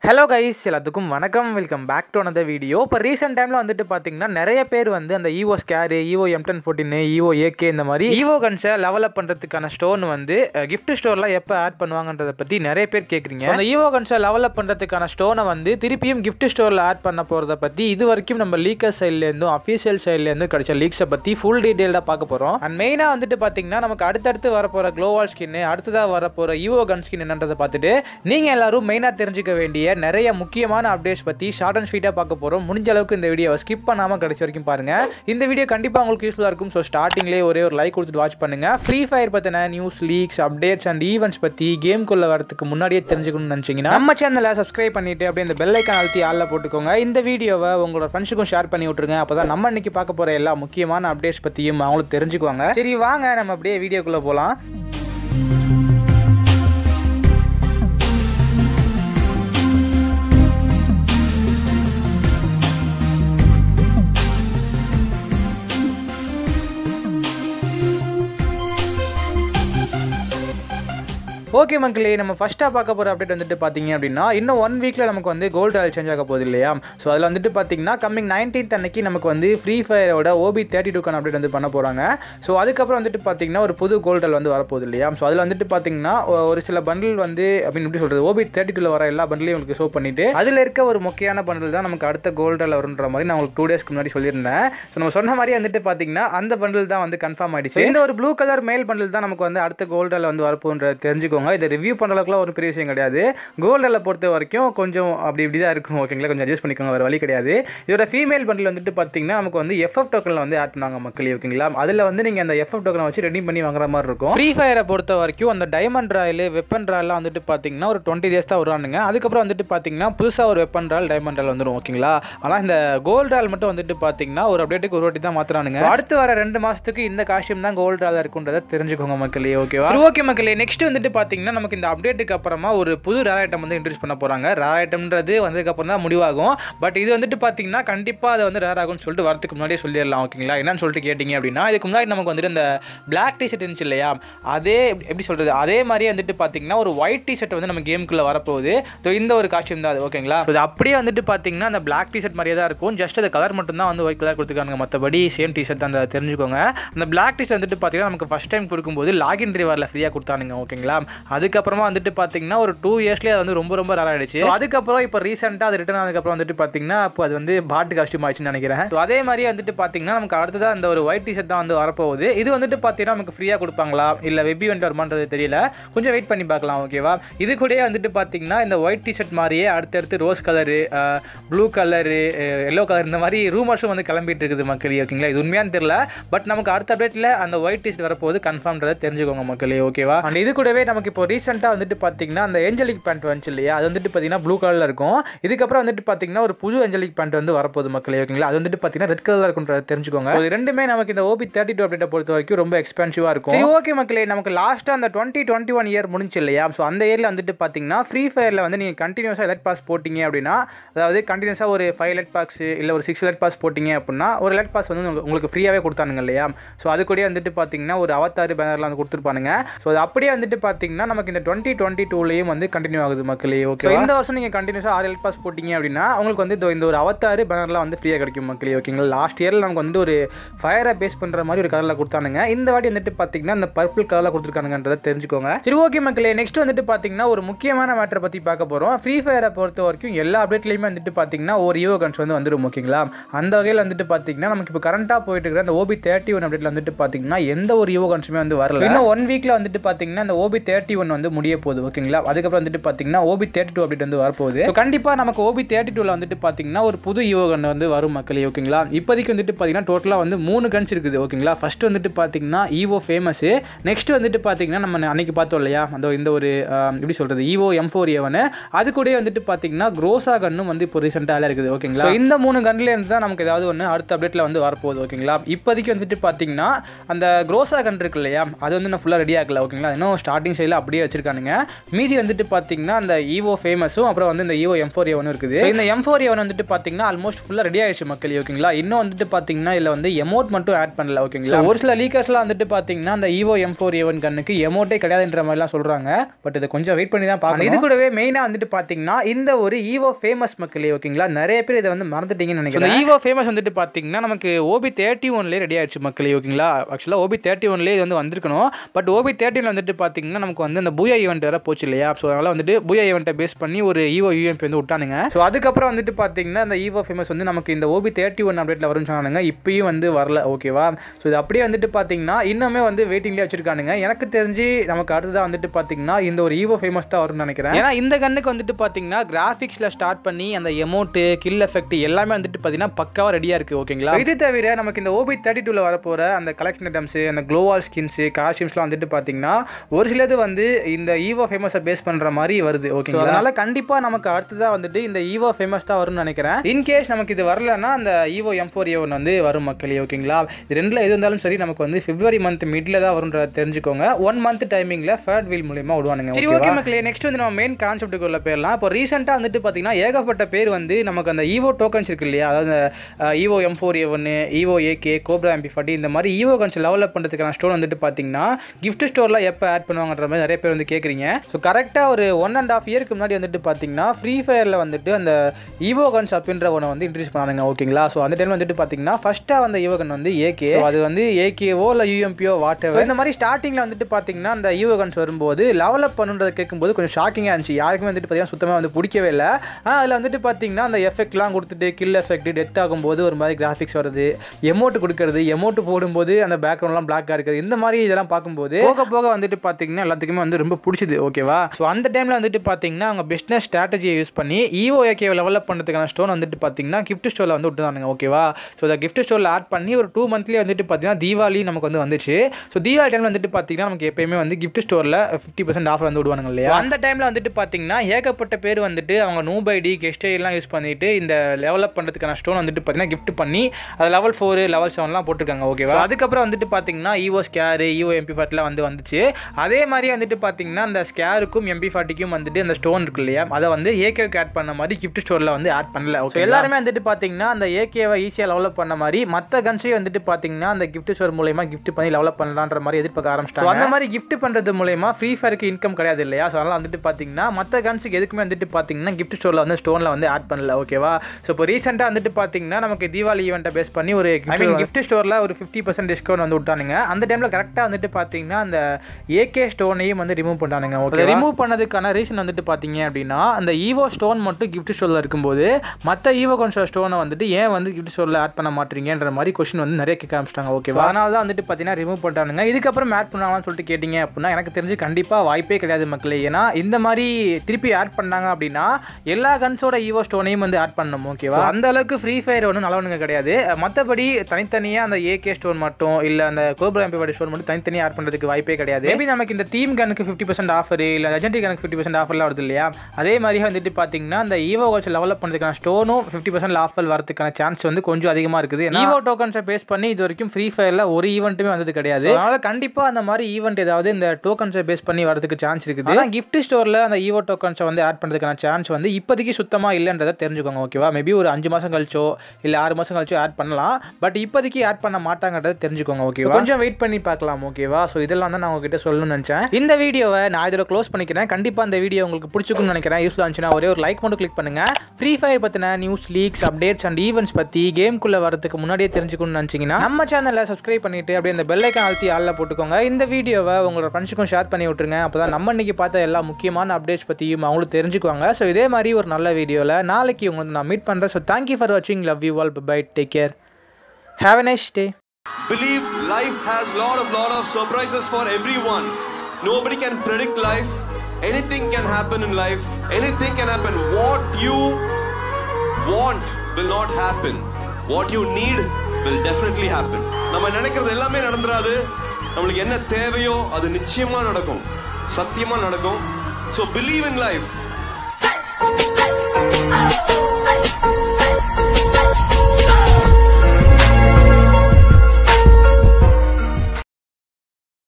Hello guys எல்லாத்துக்கும் வணக்கம் welcome back to another video இப்போ ரீசெண்ட் டைமில் வந்துட்டு பார்த்தீங்கன்னா நிறைய பேர் வந்து அந்த Evo scar Evo M ten fourteen Evo AK இந்த மாதிரி ஈவோ கன்ஸை லெவலப் பண்ணுறதுக்கான ஸ்டோன் வந்து கிஃப்ட் ஸ்டோர்லாம் எப்போ ஆட் பண்ணுவாங்கன்றதை பற்றி நிறைய பேர் கேட்குறீங்க அந்த ஈவோ கன்ஸை லெவலப் பண்ணுறதுக்கான ஸ்டோனை வந்து திருப்பியும் கிஃப்ட் ஸ்டோரில் ஆட் பண்ண போகிறத பற்றி இது வரைக்கும் நம்ம லீக்கர் சைட்லேருந்தும் அஃபீஷியல் சைட்லேருந்தும் கிடைச்ச லீக்ஸை பற்றி ஃபுல் டீட்டெயில்டாக பார்க்க போகிறோம் அண்ட் மெயினாக வந்துட்டு பார்த்தீங்கன்னா நமக்கு அடுத்தடுத்து வரப்போகிற க்ளோவால் ஸ்கின் அடுத்ததாக வரப்போகிற ஈவோ கன் ஸ்கின் என்னன்றதை பார்த்துட்டு நீங்கள் எல்லாரும் மெயினாக தெரிஞ்சுக்க வேண்டிய நிறைய முக்கியமான அப்டேட்ஸ் பற்றி ஷார்ட் அண்ட் ஸ்வீட்டாக பார்க்க போகிறோம் முடிஞ்ச அளவுக்கு இந்த வீடியோவை ஸ்கிப் பண்ணாமல் கடைசி வரைக்கும் பாருங்கள் இந்த வீடியோ கண்டிப்பாக உங்களுக்கு யூஸ்ஃபுல்லாக இருக்கும் ஸோ ஸ்டார்டிங்லேயே ஒரே ஒரு லைக் கொடுத்துட்டு வாட்ச் பண்ணுங்கள் ஃப்ரீ ஃபயர் பற்றின news leaks updates and events பற்றி கேம்குள்ளே வரதுக்கு முன்னாடியே தெரிஞ்சுக்கணும்னு நினச்சிங்கன்னா நம்ம சேனலை சப்ஸ்கிரைப் பண்ணிட்டு அப்படியே இந்த பெல் ஐக்கான் அழுத்தி ஆளில் போட்டுக்கோங்க இந்த வீடியோவை உங்களோட ஃப்ரெண்ட்ஸுக்கும் ஷேர் பண்ணி விட்ருங்க அப்போ தான் நம்ம இன்னைக்கு பார்க்க போகிற எல்லா முக்கியமான அப்டேட்ஸ் பற்றியும் அவங்களுக்கு தெரிஞ்சுக்குவாங்க சரி வாங்க நம்ம அப்படியே வீடியோக்குள்ளே போகலாம் ஓகே மக்களே நம்ம ஃபஸ்ட்டாக பார்க்க போகிற அப்டேட் வந்துட்டு பார்த்தீங்க அப்படின்னா இன்னும் ஒன் வீக்கில் நமக்கு வந்து கோல்டு ராயல் சேஞ்ச் ஆக போகுது இல்லையா ஸோ அதில் வந்துட்டு பார்த்தீங்கன்னா கம்மிங் நைன்டீன்த் அன்னைக்கு நமக்கு வந்து ஃப்ரீ ஃபயரோட ஓபி தேர்ட்டி டூக்கான அப்டேட் வந்து பண்ண போகிறாங்க ஸோ அதுக்கப்புறம் வந்துட்டு பார்த்தீங்கன்னா ஒரு புது கோல்டு ராயல் வந்து வரப்போகுது இல்லையா ஸோ அதில் வந்துட்டு பார்த்தீங்கன்னா ஒ- ஒரு சில பண்டில் வந்து அப்படின்னு எப்படி சொல்கிறது ஓபி தேர்ட்டி டூவில் வர எல்லா பண்டிலையும் உங்களுக்கு ஷோ பண்ணிட்டு அதில் இருக்க ஒரு முக்கியமான பண்டில் தான் நமக்கு அடுத்த கோல்டு ராயல் வருன்ற மாதிரி நான் உங்களுக்கு டூ டேஸ்க்கு முன்னாடி சொல்லியிருந்தேன் ஸோ நம்ம சொன்ன மாதிரி வந்துட்டு பார்த்தீங்கன்னா அந்த பண்டில் தான் வந்து கன்ஃபார்ம் ஆயிடுச்சு இந்த ஒரு ப்ளூ கலர் மேல் பண்டில் தான் நமக்கு வந்து அடுத்த கோல்டு ராயல் வந்து வரப்போன்ற தெரிஞ்சுக்கோங்க இதை ரிவ்யூ பண்ணுற அளவுக்குலாம் ஒரு பெரிய விஷயம் கிடையாது கோல்டு ராயலை பொறுத்த வரைக்கும் கொஞ்சம் அப்படி இப்படி தான் இருக்கும் ஓகேங்களா கொஞ்சம் அட்ஜஸ்ட் பண்ணிக்கோங்க வேறு வழி கிடையாது இதோட ஃபீமேல் பண்டில் வந்துட்டு பார்த்தீங்கன்னா நமக்கு வந்து எஃப்எஃப் டோக்கனில் வந்து ஆட் பண்ணாங்க மக்களே ஓகேங்களா அதில் வந்து நீங்கள் அந்த எஃப்எஃப் டோக்கனை வச்சு ரெடி பண்ணி வாங்குற மாதிரி இருக்கும் ஃப்ரீ ஃபயரை பொறுத்த வரைக்கும் அந்த டைமண்ட் ராயல் வெப்பன் ராயெல்லாம் வந்துட்டு பார்த்தீங்கன்னா ஒரு டுவெண்ட்டி டேஸ் தான் வருவானுங்க அதுக்கப்புறம் வந்துட்டு பார்த்தீங்கன்னா புதுசாக ஒரு வெப்பன் ராயல் டைமண்ட் ராயல் வந்துடும் ஓகேங்களா ஆனால் இந்த கோல்டு ராயல் மட்டும் வந்துட்டு பார்த்தீங்கன்னா ஒரு அப்டேட்டுக்கு ஒரு வாட்டி தான் மாற்றுறானுங்க அடுத்து வர ரெண்டு மாதத்துக்கு இந்த காஸ்டியூம் தான் கோல்டு ராயல் இருக்குன்றதை தெரிஞ்சுக்கோங்க மக்களே ஓகேவா ஓகே மக்களே நெக்ஸ்ட் வந்துட்டு பார்த்தீங்கன்னா நமக்கு இந்த அப்டேட்டுக்கு அப்புறமா ஒரு புது ரேர் ஐட்டம் வந்து இன்ட்ரடியூஸ் பண்ண போகிறாங்க ரேர் ஐட்டம்ன்றது வந்ததுக்கப்புறம் தான் முடிவாகும் பட் இது வந்துட்டு பார்த்தீங்கன்னா கண்டிப்பாக அதை வந்து ரேர் ஆகும்னு சொல்லிட்டு வரதுக்கு முன்னாடியே சொல்லிடலாம் ஓகேங்களா என்னன்னு சொல்லிட்டு கேட்டிங்க அப்படின்னா இதுக்கு முன்னாடி நமக்கு வந்துட்டு இந்த பிளாக் டிஷர்ட் இருந்துச்சு இல்லையா அதே எப்படி- எப்படி சொல்கிறது அதே மாதிரியே வந்துட்டு பார்த்தீங்கன்னா ஒரு ஒயிட் டிஷர்ட் வந்து நம்ம கேமுக்குள்ளே வரப்போகுது ஸோ இந்த ஒரு காஸ்டியூம் தான் அது ஓகேங்களா So, இது அப்படியே வந்துட்டு பார்த்தீங்கன்னா அந்த பிளாக் டிஷர்ட் மாதிரியே தான் இருக்கும் ஜஸ்ட் அது கலர் மட்டும் தான் வந்து ஒயிட் கலர் கொடுத்துருக்காங்க மற்றபடி சேம் டிஷர்ட் தான் அந்த தெரிஞ்சுக்கோங்க அந்த பிளாக் டிஷர்ட் வந்துட்டு பார்த்தீங்கன்னா நமக்கு ஃபஸ்ட் டைம் கொடுக்கும்போது லாகின் ரிவாரில் ஃப்ரீயாக கொடுத்தானுங்க ஓகேங்களா அதுக்கப்புறமா வந்துட்டு பார்த்தீங்கன்னா ஒரு டூ இயர்ஸ்லேயே அது வந்து ரொம்ப ரொம்ப ரேர் ஆயிடுச்சு So, அதுக்கப்புறம் இப்போ ரீசெண்டாக அது ரிட்டர்ன் ஆனதுக்கப்புறம் வந்துட்டு பார்த்தீங்கன்னா அப்போ அது வந்து பாட்டு காஸ்டியூம் ஆயிடுச்சுன்னு நினைக்கிறேன் ஸோ அதே மாதிரியே வந்துட்டு பார்த்தீங்கன்னா நமக்கு அடுத்ததாக அந்த ஒரு ஒயிட் டிஷர்ட் தான் வந்து வரப்போகுது இது வந்துட்டு பார்த்தீங்கன்னா நமக்கு ஃப்ரீயாக கொடுப்பாங்களா இல்லை வெப் ஈவெண்ட் வருமானது தெரியல கொஞ்சம் வெயிட் பண்ணி பார்க்கலாம் ஓகேவா இது கூடயே வந்துட்டு பார்த்தீங்கன்னா இந்த ஒயிட் டிஷர்ட் மாதிரியே அடுத்தடுத்து rose colour blue colour yellow colour இந்த மாதிரி ரூமர்ஸும் வந்து கிளம்பிட்டு இருக்குது மக்களே ஓகேங்களா இது உண்மையான்னு தெரியல பட் நமக்கு அடுத்த அப்டேட்டில் அந்த ஒயிட் டிஷர்ட் வரப்போகுது கன்ஃபார்ம்ன்றதை தெரிஞ்சுக்கோங்க மக்களே ஓகேவா அண்ட் இது கூடவே நமக்கு இப்போ ரீசெண்டாக வந்துட்டு பார்த்தீங்கன்னா அந்த ஏஞ்சலிக் பேண்ட் வந்துச்சு இல்லையா அது வந்துட்டு பார்த்தீங்கன்னா ப்ளூ கலரில் இருக்கும் இதுக்கப்புறம் வந்துட்டு பார்த்தீங்கன்னா ஒரு புது ஏஞ்சலிக் பேண்ட் வந்து வரப்போகுது மக்களே ஓகேங்களா அது வந்துட்டு பார்த்தீங்கன்னா ரெட் கலரில் இருக்குன்றதை தெரிஞ்சுக்கோங்க So, இது ரெண்டுமே நமக்கு இந்த ஓபி தேர்ட்டி டூ அப்டேட்டை பொறுத்த வரைக்கும் ரொம்ப எக்ஸ்பென்சிவாக இருக்கும் சரி ஓகே மக்களே நமக்கு லாஸ்ட்டாக அந்த டுவெண்ட்டி டுவெண்ட்டி ஒன் இயர் முடிஞ்சு இல்லையா ஸோ அந்த இயரில் வந்துட்டு பார்த்தீங்கன்னா ஃப்ரீ ஃபயரில் வந்து நீங்கள் கண்டினியூஸாக எலக்ட் பாஸ் போட்டிங்க அப்படின்னா அதாவது கண்டினியூஸாக ஒரு ஃபைவ் லெட் பாக்ஸ் இல்லை ஒரு சிக்ஸ் லெட் பாஸ் போட்டிங்க அப்படின்னா ஒரு லெட் பாஸ் வந்து உங்களுக்கு- உங்களுக்கு ஃப்ரீயாகவே கொடுத்தானுங்க இல்லையா ஸோ அது கூடயே வந்துட்டு பார்த்தீங்கன்னா ஒரு அவத்தாறு பேனர்லாம் வந்து கொடுத்துருப்பானுங்க ஸோ அது அப்படியே வந்துட்டு பார்த்தீங்கன்னா நமக்கு இந்த டுவெண்ட்டி டுவெண்ட்டி டூலையும் வந்து கண்டினியூ ஆகுது மக்களே ஓகே இந்த வருஷம் நீங்கள் கண்டினியூஸாக ஆறு லெட் பாஸ் போட்டிங்க அப்படின்னா உங்களுக்கு வந்து இதோ இந்த ஒரு அவத்தாறு பேனர்லாம் வந்து ஃப்ரீயாக கிடைக்கும் மக்களே ஓகேங்களா லாஸ்ட் இயரில் நமக்கு வந்து ஒரு ஃபயரை பேஸ் பண்ணுற மாதிரி ஒரு கலரில் கொடுத்தானுங்க இந்த வாட்டி வந்துட்டு பார்த்தீங்கன்னா இந்த பர்பிள் கலரில் கொடுத்துருக்கானுங்கன்றதை தெரிஞ்சுக்கோங்க சரி ஓகே மக்களே நெக்ஸ்ட் வந்துட்டு பார்த்தீங்கன்னா ஒரு முக்கியமான மேட்டரை பற்றி பார்க்க போகிறோம் ஃப்ரீ ஃபயரை பொறுத்த வரைக்கும் எல்லா அப்டேட்லையுமே வந்துட்டு பார்த்தீங்கன்னா ஒரு ஈவோ கன்ஸ் வந்து வந்துடும் ஓகேங்களா அந்த வகையில் வந்துட்டு பார்த்தீங்கன்னா நமக்கு இப்போ கரண்ட்டாக போயிட்டு இருக்கிற அந்த ஓபி தேர்ட்டி ஒன் அப்டேட்டில் வந்துட்டு பார்த்தீங்கன்னா எந்த ஒரு ஈவோ கன்ஸுமே வந்து வரல இன்னும் ஒன் வீக்கில் வந்துட்டு பார்த்தீங்கன்னா அந்த ஓபி தேர்ட்டி ஒன் வந்து முடிய போகுது ஓகேங்களா அதுக்கப்புறம் வந்துட்டு பார்த்தீங்கன்னா ஓபி தேர்ட்டி டூ அப்டேட் வந்து வரப்போகுது ஸோ கண்டிப்பாக நமக்கு ஓபி தேர்ட்டி டூவில் வந்துட்டு பார்த்தீங்கன்னா ஒரு புது ஈவோ கன் வந்து வரும் மக்களே ஓகேங்களா இப்போதைக்கு வந்துட்டு பார்த்தீங்கன்னா டோட்டலாக வந்து மூணு கன்ஸ் இருக்குது ஓகேங்களா ஃபர்ஸ்ட் வந்துட்டு பார்த்தீங்கன்னா ஈவோ ஃபேமஸ் நெக்ஸ்ட் வந்துட்டு பார்த்தீங்கன்னா நம்ம அன்னைக்கு பார்த்தோம் இல்லையா அந்த இந்த ஒரு ஆஹ், எப்படி சொல்கிறது ஈவோ எம் ஃபோர் ஏவனு அது கூடயே வந்துட்டு பார்த்தீங்கன்னா க்ரோஸா கன்னும் வந்து இப்போ ரீசெண்டாக இருக்குது ஓகேங்களா So, இந்த மூணு கன்ல இருந்து தான் நமக்கு ஏதாவது ஒன்று அடுத்த அப்டேட்டில் வந்து வரப்போகுது ஓகேங்களா இப்போதைக்கு வந்துட்டு பார்த்தீங்கன்னா அந்த க்ரோஸா கன் இருக்கு இல்லையா அது வந்து இன்னும் ஃபுல்லாக ரெடி ஆகல ஓகேங்களா இன்னும் ஸ்டார்டிங் சைடில் அப்படியே வச்சிருக்கானுங்க மீதி வந்துட்டு பார்த்தீங்கன்னா அந்த ஈவோ ஃபேமஸும் அப்புறம் வந்து இந்த ஈவோ எம் ஃபோர் ஒன்று இருக்குது So, இந்த எம் ஃபோர் ஒன் வந்துட்டு பார்த்தீங்கன்னா ஆல்மோஸ்ட் ஃபுல்லாக ரெடி ஆயிடுச்சு மக்கள் ஓகேங்களா இன்னும் வந்துட்டு பார்த்தீங்கன்னா இதில் வந்து எமோட் மட்டும் ஆட் பண்ணல ஓகேங்களா ஒரு சில லீக்கர்ஸ்லாம் வந்துட்டு பார்த்தீங்கன்னா அந்த ஈவோ எம் ஃபோர் ஏவன் கண்ணுக்கு எமோட்டே கிடையாதுன்ற மாதிரிலாம் சொல்கிறாங்க பட் இதை கொஞ்சம் வெயிட் பண்ணி தான் பார்க்கணும் இது கூடவே மெயினாக வந்துட்டு பார்த்தீங்கன்னா இந்த ஒரு ஈவோ ஃபேமஸ் மக்களே ஓகேங்களா நிறைய பேர் இதை வந்து மறந்துட்டீங்கன்னு நினைக்கிறேன் ஈவோ ஃபேமஸ் வந்துட்டு பார்த்தீங்கன்னா நமக்கு ஓபி தேர்ட்டி ஒன்லேயே ரெடி ஆயிடுச்சு மக்களே ஓகேங்களா ஆக்சுவலாக ஓபி தேர்ட்டி ஒன்லேயே இது வந்து வந்திருக்கணும் பட் ஓபி தேர்ட்டின் வந்துட்டு பார்த்தீங்கன்னா நமக்கு வந்து அந்த பூயா ஈவெண்ட் வேற போச்சு இல்லையா ஸோ அதனால் வந்துட்டு பூயா ஈவெண்ட்டை பேஸ் பண்ணி ஒரு ஈவோ யூஎம்பி வந்து விட்டானுங்க ஸோ அதுக்கப்புறம் வந்துட்டு பார்த்தீங்கன்னா இந்த ஈவோ ஃபேமஸ் வந்து நமக்கு இந்த ஓபி தேர்ட்டி ஒன் அப்டேட்டில் வரும்னு சொன்னாங்க இப்பயும் வந்து வரல ஓகேவா ஸோ இது அப்படியே வந்துட்டு பார்த்தீங்கன்னா இன்னுமே வந்து வெயிட்டிங்லேயே வச்சிருக்கானுங்க எனக்கு தெரிஞ்சு நமக்கு அடுத்ததாக வந்துட்டு பார்த்தீங்கன்னா இந்த ஒரு ஈவோ ஃபேமஸ் தான் வரும்னு நினைக்கிறேன் ஏன்னா இந்த கண்ணுக்கு வந்துட்டு பார்த்தீங்கன்னா கிராஃபிக்ஸில் ஸ்டார்ட் பண்ணி அந்த எமோட்டு கில் எஃபெக்ட் எல்லாமே வந்துட்டு பார்த்தீங்கன்னா பக்காவாக ரெடியாக இருக்குது ஓகேங்களா இது தவிர நமக்கு இந்த ஓபி தேர்ட்டி டூவில் வரப்போகிற அந்த கலெக்ஷன் ஐட்டம்ஸு அந்த க்ளோவால் ஸ்கின்ஸு காஸ்டியூம்ஸ்லாம் வந்துட்டு பார்த்தீங்கன்னா ஒரு சிலது வந்து இந்த ஈவோ ஃபேமஸை பேஸ் பண்ணுற மாதிரி வருது ஓகே அதனால கண்டிப்பாக நமக்கு அடுத்ததாக வந்துட்டு இந்த ஈவோ ஃபேமஸ் தான் வரும்னு நினைக்கிறேன் இன்கேஸ் நமக்கு இது வரலன்னா அந்த Evo M four A one வந்து வரும் மக்களே ஓகேங்களா இது ரெண்டில் எது இருந்தாலும் சரி நமக்கு வந்து பிப்ரவரி மந்த் மிடில் தான் வரும்ன்றத தெரிஞ்சுக்கோங்க ஒன் மந்த் டைமிங்கில் ஃபேர்ட் வீல் மூலியமா விடுவானுங்க சரி ஓகே மக்களே நெக்ஸ்ட் வந்து நம்ம மெயின் கான்செப்ட்டுக்குள்ள போயிடலாம் இப்போ ரீசெண்டாக வந்துட்டு பார்த்தீங்கன்னா ஏகப்பட்ட பேர் வந்து நமக்கு அந்த ஈவோ டோக்கன்ஸ் இருக்கு இல்லையா அதாவது ஈவோ எம் ஃபோர் ஏ ஒன்று Evo AK Cobra MP forty இந்த மாதிரி ஈவோ கன்ஸ் டெவலப் பண்ணுறதுக்கான ஸ்டோன் வந்துட்டு பார்த்தீங்கன்னா கிஃப்ட் ஸ்டோரில் எப்போ ஆட் பண்ணுவாங்கன்ற மாதிரி நிறைய பேர் வந்து கேட்குறீங்க ஸோ கரெக்டாக ஒரு ஒன் அண்ட் ஆஃப் இயருக்கு முன்னாடி வந்துட்டு பார்த்தீங்கன்னா ஃப்ரீ ஃபயரில் வந்துட்டு அந்த ஈவோ கன்ஸ் அப்படின்ற ஒன்று வந்து இன்ட்ரடியூஸ் பண்ணாங்க ஓகேங்களா ஸோ அந்த டைம் வந்துட்டு பார்த்தீங்கன்னா ஃபஸ்ட்டாக வந்த ஈவோ கன் வந்து ஏகே அது வந்து ஏகேவோ இல்லை யூஎம்பியோ வாட் இந்த மாதிரி ஸ்டார்டிங்கில் வந்துட்டு பார்த்தீங்கன்னா அந்த ஈவோ கன்ஸ் வரும்போது லெவலப் பண்ணுன்றதை கேட்கும்போது கொஞ்சம் ஷாக்கிங்காக இருந்துச்சு யாருக்குமே வந்துட்டு பார்த்தீங்கன்னா சுத்தமாக வந்து பிடிக்கவே இல்லை அதில் வந்துட்டு பார்த்தீங்கன்னா அந்த எஃபெக்ட்லாம் கொடுத்துட்டு கில் எஃபெக்ட் டெத் ஆகும்போது ஒரு மாதிரி கிராஃபிக்ஸ் வருது எமோட்டு கொடுக்கறது எமோட்டு போடும்போது அந்த பேக்ரவுண்ட்லாம் பிளாக்காக இருக்குது இந்த மாதிரி இதெல்லாம் பார்க்கும்போது போக போக வந்துட்டு பார்த்தீங்கன்னா எல்லாத்துக்குமே வந்து ரொம்ப பிடிச்சிது ஓகேவா ஸோ அந்த டைமில் வந்துட்டு பார்த்தீங்கன்னா அவங்க பிஸ்னஸ் ஸ்ட்ராட்டஜியை யூஸ் பண்ணி ஈவோ ஏகேவை டெவலப் பண்ணுறதுக்கான ஸ்டோன் வந்துட்டு பார்த்தீங்கன்னா கிஃப்ட் ஸ்டோரில் வந்து விட்டுருந்தாங்க ஓகேவா ஸோ அந்த கிஃப்ட் ஸ்டோரில் ஆட் பண்ணி ஒரு டூ மந்த்லேயே வந்துட்டு பார்த்தீங்கன்னா தீபாவளி நமக்கு வந்து வந்துச்சு ஸோ தீபாவளி டைமில் வந்துட்டு பார்த்தீங்கன்னா நமக்கு எப்பயுமே வந்து கிஃப்ட் ஸ்டோரில் ஃபிஃப்டி பர்சன்ட் ஆஃபர் வந்து விடுவாங்க இல்லையா அந்த டைமில் வந்துட்டு பார்த்தீங்கன்னா ஏகப்பட்ட பேர் வந்துட்டு அவங்க நூபைடி கெஸ்ட் எல்லாம் யூஸ் பண்ணிட்டு இந்த டெவலப் பண்ணுறதுக்கான ஸ்டோன் வந்துட்டு பார்த்தீங்கன்னா கிஃப்ட் பண்ணி அது லெவல் ஃபோர் லெவல் செவன்லாம் போட்டிருக்காங்க ஓகேவா அதுக்கப்புறம் வந்துட்டு பார்த்தீங்கன்னா ஈவோ ஸ்கேரு ஈவோ எம்பி ஃபார்ட்டிலாம் வந்து வந்துச்சு அதே மாதிரி வந்துட்டு பார்த்தீங்கன்னா அந்த ஸ்கேருக்கும் எம்பி ஃபார்ட்டிக்கும் வந்துட்டு அந்த ஸ்டோன் இருக்கு இல்லையா அதை வந்து ஏகேக்கு ஆட் பண்ண மாதிரி கிஃப்ட் ஸ்டோரில் வந்து ஆட் பண்ணல ஓகே எல்லாருமே வந்துட்டு பார்த்தீங்கன்னா அந்த ஏகேவை ஈஸியாக டெவலப் பண்ண மாதிரி மற்ற கன்ஸையும் வந்துட்டு பார்த்தீங்கன்னா அந்த கிஃப்ட் ஸ்டோர் மூலயமா கிஃப்ட் பண்ணி டெவலப் பண்ணலான்ற மாதிரி எதிர்பார்க்க ஆரம்பிச்சிட்டாங்க அந்த மாதிரி கிஃப்ட் பண்ணுறது மூலயமா ஃப்ரீ ஃபயருக்கு இன்கம் கிடையாது இல்லையா ஸோ அதனால் வந்துட்டு பார்த்தீங்கன்னா மற்ற கன்ஸுக்கு எதுக்குமே வந்துட்டு பார்த்தீங்கன்னா கிஃப்ட் ஸ்டோரில் வந்து ஸ்டோனில் வந்து ஆட் பண்ணல ஓகேவா ஸோ இப்போ ரீசெண்டாக வந்துட்டு பார்த்தீங்கன்னா நமக்கு தீபாவளி ஈவெண்ட்டை பேஸ் பண்ணி ஒரு ஐ மீன் கிஃப்ட் ஸ்டோரில் ஒரு ஃபிஃப்டி பர்சன்ட் டிஸ்கவுண்ட் வந்து விட்டானுங்க அந்த டைமில் கரெக்டாக வந்துட்டு பார்த்தீங்கன்னா அந்த ஏகே ஸ்டோனையும் வந்து ரிமூவ் பண்ணானுங்க ஓகே ரிமூவ் பண்ணதுக்கான ரீசன் வந்துட்டு பார்த்தீங்க அப்படின்னா அந்த ஈவோ ஸ்டோன் மட்டும் கிஃப்ட் ஸ்டோரில் இருக்கும்போது மற்ற ஈவோ கொஞ்சம் ஸ்டோனை வந்துட்டு ஏன் வந்து கிஃப்ட் ஸ்டோரில் ஆட் பண்ண மாட்டீங்கன்ற மாதிரி கொஸ்டின் வந்து நிறைய கேட்க ஆரம்பிச்சிட்டாங்க ஓகேவா அதனால தான் வந்துட்டு பார்த்தீங்கன்னா ரிமூவ் பண்ணிட்டானுங்க இதுக்கப்புறம் ஆட் பண்ணாங்கன்னு சொல்லிட்டு கேட்டிங்க அப்படின்னா எனக்கு தெரிஞ்சு கண்டிப்பாக வாய்ப்பே கிடையாது மக்களே ஏன்னா இந்த மாதிரி திருப்பி ஆட் பண்ணாங்க அப்படின்னா எல்லா கன்ஸோட ஈவோ ஸ்டோனையும் வந்து ஆட் பண்ணணும் ஓகேவா அந்த அளவுக்கு ஃப்ரீ ஃபயர் ஒன்றும் நல்லவனுங்க கிடையாது மற்றபடி தனித்தனியாக அந்த ஏகே ஸ்டோன் மட்டும் இல்லை அந்த கோப்ரா எம்பி ஸ்டோன் மட்டும் தனித்தனியாக ஆட் பண்ணுறதுக்கு வாய்ப்பே கிடையாது மேபி நமக்கு இந்த தீம் கனுக்கு ஃபிஃப்டி பர்சன்ட் ஆஃபர் இல்லை லெஜெண்டரி கனுக்கு ஃபிஃப்டி பர்சன்ட் ஆஃபர்லாம் வருது இல்லையா அதே மாதிரி வந்துட்டு பார்த்தீங்கன்னா அந்த ஈவோ வச்சு டெவலப் பண்ணுறதுக்கான ஸ்டோனும் ஃபிஃப்டி பர்சன்ட் ஆஃபர் வரதுக்கான சான்ஸ் வந்து கொஞ்சம் அதிகமாக இருக்குது ஈவோ டோக்கன்ஸை பேஸ் பண்ணி இது வரைக்கும் ஃப்ரீ ஃபயரில் ஒரு ஈவெண்ட்டுமே வந்தது கிடையாது அதனால கண்டிப்பாக அந்த மாதிரி ஈவெண்ட் ஏதாவது இந்த டோக்கன்ஸை பேஸ் பண்ணி வரதுக்கு சான்ஸ் இருக்குது ஆனால் கிஃப்ட் ஸ்டோரில் அந்த ஈவோ டோக்கன்ஸை வந்து ஆட் பண்ணுறதுக்கான சான்ஸ் வந்து இப்போதைக்கு சுத்தமாக இல்லைன்றதை தெரிஞ்சுக்கோங்க ஓகேவா மேபி ஒரு அஞ்சு மாதம் கழிச்சோ இல்லை ஆறு மாதம் கழிச்சோ ஆட் பண்ணலாம் பட் இப்போதைக்கு ஆட் பண்ண மாட்டாங்கன்றதை தெரிஞ்சுக்கோங்க ஓகேவா கொஞ்சம் வெயிட் பண்ணி பார்க்கலாம் ஓகேவா ஸோ இதெல்லாம் தான் நான் உங்ககிட்ட சொல்லணும்னு நினச்சேன் இந்த வீடியோவை நான் இதில் க்ளோஸ் பண்ணிக்கிறேன் கண்டிப்பாக இந்த வீடியோ உங்களுக்கு பிடிச்சிக்கும்னு நினைக்கிறேன் யூஸ்ஃபுல்லாக இருந்துச்சுன்னா ஒரே ஒரு லைக் மட்டும் கிளிக் பண்ணுங்க ஃப்ரீ ஃபயர் பற்றின news leaks updates and events பற்றி கேம்குள்ளே வரதுக்கு முன்னாடியே தெரிஞ்சுக்கணும்னு நினச்சிங்கன்னா நம்ம சேனலை சப்ஸ்கிரைப் பண்ணிட்டு அப்படியே இந்த பெல் ஐக்கான் அழுத்தி ஆளில் போட்டுக்கோங்க இந்த வீடியோவை உங்களோட ஃப்ரெண்ட்ஸுக்கும் ஷேர் பண்ணி விட்டுருங்க அப்போ தான் நம்ம இன்னைக்கு பார்த்த எல்லா முக்கியமான அப்டேட்ஸ் பற்றியும் அவங்களும் தெரிஞ்சுக்குவாங்க ஸோ இதே மாதிரி ஒரு நல்ல வீடியோவில் நாளைக்கு உங்களுக்கு நான் மீட் பண்ணுறேன் ஸோ தேங்க்யூ ஃபார் வாட்சிங் love you all bye take care have a nice day Believe life has lot of lot of surprises for everyone. Nobody can predict life. Anything can happen in life. Anything can happen. What you want will not happen. What you need will definitely happen. நம்ம நினைக்கிறது எல்லாமே நடந்துராது நம்மளுக்கு என்ன தேவையோ அது நிச்சயமா நடக்கும் சத்தியமா நடக்கும் ஸோ பிலீவ் இன் லைஃப்